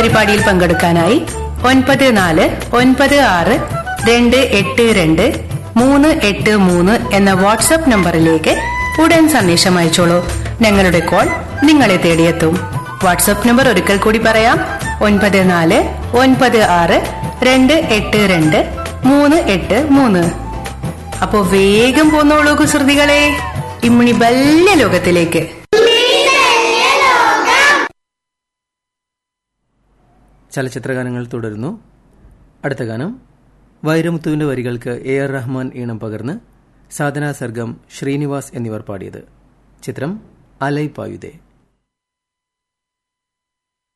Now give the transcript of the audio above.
പരിപാടിയിൽ പങ്കെടുക്കാനായി ഒൻപത് നാല് ഒൻപത് ആറ് രണ്ട് എട്ട് രണ്ട് മൂന്ന് എട്ട് മൂന്ന് എന്ന വാട്സ്ആപ്പ് നമ്പറിലേക്ക് ഉടൻ സന്ദേശം അയച്ചോളൂ ഞങ്ങളുടെ കോൾ നിങ്ങളെ തേടിയെത്തും വാട്സ്ആപ്പ് നമ്പർ ഒരിക്കൽ കൂടി പറയാം ഒൻപത് നാല് ഒൻപത് ആറ് രണ്ട് എട്ട് രണ്ട് മൂന്ന് എട്ട് മൂന്ന് അപ്പോ വേഗം പോന്നോളൂ കുസൃതികളെ ഇമ്മിണി വല്യ ലോകത്തിലേക്ക് ചലച്ചിത്രഗാനങ്ങൾ തുടരുന്നു അടുത്ത ഗാനം വൈരമുത്തുവിന്റെ വരികൾക്ക് എ ആർ റഹ്മാൻ ഈണം പകർന്ന് സാധന സർഗം ശ്രീനിവാസ് എന്നിവർ പാടിയത് ചിത്രം അലൈ പായുതേ